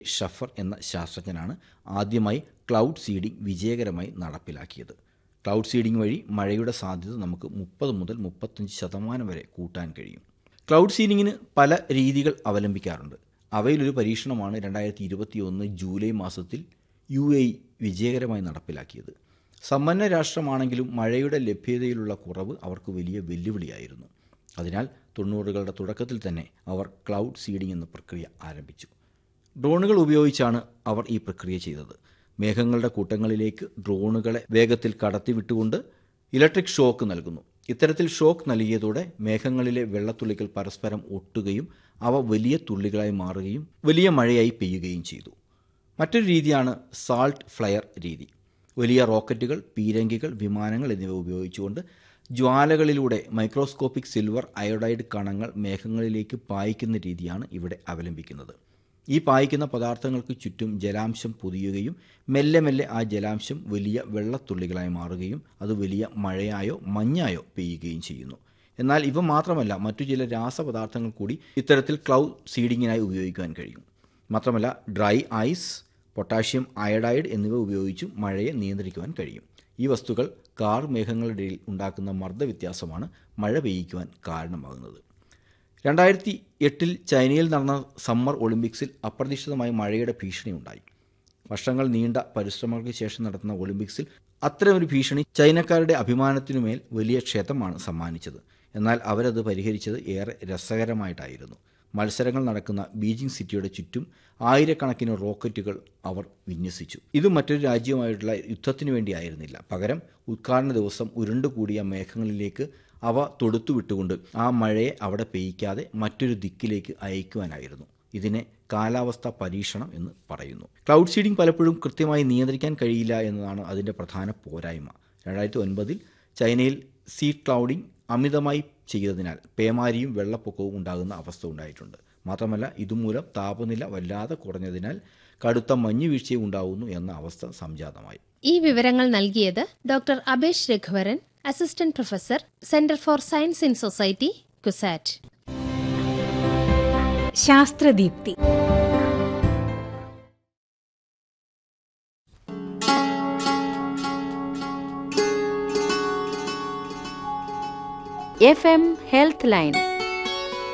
ഷഫർ എന്ന ശാസ്ത്രജ്ഞനാണ് ആദ്യമായി ക്ലൗഡ് സീഡിംഗ് വിജയകരമായി നടപ്പിലാക്കിയത് ക്ലൗഡ് സീഡിംഗ് വഴി മഴയുടെ സാധ്യത നമുക്ക് മുപ്പത് മുതൽ മുപ്പത്തഞ്ച് ശതമാനം വരെ കൂട്ടാൻ കഴിയും ക്ലൗഡ് സീഡിങ്ങിന് പല രീതികൾ അവലംബിക്കാറുണ്ട് അവയിലൊരു പരീക്ഷണമാണ് രണ്ടായിരത്തി ഇരുപത്തി ഒന്ന് ജൂലൈ മാസത്തിൽ യു എ വിജയകരമായി നടപ്പിലാക്കിയത് സമ്പന്ന രാഷ്ട്രമാണെങ്കിലും മഴയുടെ ലഭ്യതയിലുള്ള കുറവ് അവർക്ക് വലിയ വെല്ലുവിളിയായിരുന്നു അതിനാൽ തൊണ്ണൂറുകളുടെ തുടക്കത്തിൽ തന്നെ അവർ ക്ലൗഡ് സീഡിംഗ് എന്ന പ്രക്രിയ ആരംഭിച്ചു ഡ്രോണുകൾ ഉപയോഗിച്ചാണ് അവർ ഈ പ്രക്രിയ ചെയ്തത് മേഘങ്ങളുടെ കൂട്ടങ്ങളിലേക്ക് ഡ്രോണുകളെ വേഗത്തിൽ കടത്തിവിട്ടുകൊണ്ട് ഇലക്ട്രിക് ഷോക്ക് നൽകുന്നു ഇത്തരത്തിൽ ഷോക്ക് നൽകിയതോടെ മേഘങ്ങളിലെ വെള്ളത്തുള്ളികൾ പരസ്പരം ഒട്ടുകയും അവ വലിയ തുള്ളികളായി മാറുകയും വലിയ മഴയായി പെയ്യുകയും ചെയ്തു മറ്റൊരു രീതിയാണ് സാൾട്ട് ഫ്ലയർ രീതി വലിയ റോക്കറ്റുകൾ പീരങ്കികൾ വിമാനങ്ങൾ എന്നിവ ഉപയോഗിച്ചുകൊണ്ട് ജ്വാലകളിലൂടെ മൈക്രോസ്കോപ്പിക് സിൽവർ അയോഡൈഡ് കണങ്ങൾ മേഘങ്ങളിലേക്ക് പായിക്കുന്ന രീതിയാണ് ഇവിടെ അവലംബിക്കുന്നത് ഈ പായിക്കുന്ന പദാർത്ഥങ്ങൾക്ക് ചുറ്റും ജലാംശം പൊതിയുകയും മെല്ലെ മെല്ലെ ആ ജലാംശം വലിയ വെള്ളത്തുള്ളികളായി മാറുകയും അത് വലിയ മഴയായോ മഞ്ഞായോ പെയ്യുകയും ചെയ്യുന്നു എന്നാൽ ഇവ മാത്രമല്ല മറ്റു ചില രാസപദാർത്ഥങ്ങൾ കൂടി ഇത്തരത്തിൽ ക്ലൗഡ് സീഡിങ്ങിനായി ഉപയോഗിക്കാൻ കഴിയും മാത്രമല്ല ഡ്രൈ ഐസ് പൊട്ടാഷ്യം അയഡൈഡ് എന്നിവ ഉപയോഗിച്ചും മഴയെ നിയന്ത്രിക്കുവാൻ കഴിയും ഈ വസ്തുക്കൾ കാർ മേഘങ്ങളുടെ ഇടയിൽ ഉണ്ടാക്കുന്ന മർദ്ദവ്യത്യാസമാണ് മഴ പെയ്യിക്കുവാൻ കാരണമാകുന്നത് രണ്ടായിരത്തി എട്ടിൽ ചൈനയിൽ നടന്ന സമ്മർ ഒളിമ്പിക്സിൽ അപ്രതീക്ഷിതമായി മഴയുടെ ഭീഷണി ഉണ്ടായി വർഷങ്ങൾ നീണ്ട പരിശ്രമങ്ങൾക്ക് ശേഷം നടത്തുന്ന ഒളിമ്പിക്സിൽ അത്തരമൊരു ഭീഷണി ചൈനക്കാരുടെ അഭിമാനത്തിനുമേൽ വലിയ ക്ഷതമാണ് സമ്മാനിച്ചത് എന്നാൽ അവരത് പരിഹരിച്ചത് ഏറെ രസകരമായിട്ടായിരുന്നു മത്സരങ്ങൾ നടക്കുന്ന ബീജിംഗ് സിറ്റിയുടെ ചുറ്റും ആയിരക്കണക്കിന് റോക്കറ്റുകൾ അവർ വിന്യസിച്ചു ഇത് മറ്റൊരു രാജ്യവുമായിട്ടുള്ള യുദ്ധത്തിനു വേണ്ടിയായിരുന്നില്ല പകരം ഉദ്ഘാടന ദിവസം ഉരുണ്ടുകൂടിയ മേഘങ്ങളിലേക്ക് അവ തൊടുത്തു വിട്ടുകൊണ്ട് ആ മഴയെ അവിടെ പെയ്യിക്കാതെ മറ്റൊരു ദിക്കിലേക്ക് അയക്കുവാനായിരുന്നു ഇതിനെ കാലാവസ്ഥ പരീക്ഷണം എന്ന് പറയുന്നു ക്ലൗഡ് സീഡിംഗ് പലപ്പോഴും കൃത്യമായി നിയന്ത്രിക്കാൻ കഴിയില്ല എന്നതാണ് അതിൻ്റെ പ്രധാന പോരായ്മ രണ്ടായിരത്തി ഒൻപതിൽ ചൈനയിൽ സീഡ് ക്ലൗഡിംഗ് അമിതമായി ചെയ്തതിനാൽ പേമാരിയും വെള്ളപ്പൊക്കവും ഉണ്ടാകുന്ന അവസ്ഥ ഉണ്ടായിട്ടുണ്ട് മാത്രമല്ല ഇതുമൂലം താപനില വല്ലാതെ കുറഞ്ഞതിനാൽ കടുത്ത മഞ്ഞുവീഴ്ചയും ഉണ്ടാകുന്നു എന്ന അവസ്ഥ സംജാതമായി ഈ വിവരങ്ങൾ നൽകിയത് doctor Abhesh Raghuvaran assistant professor centre for science in society CUSAT ശാസ്ത്രദീപ്തി എഫ് എം ഹെൽത്ത് ലൈൻ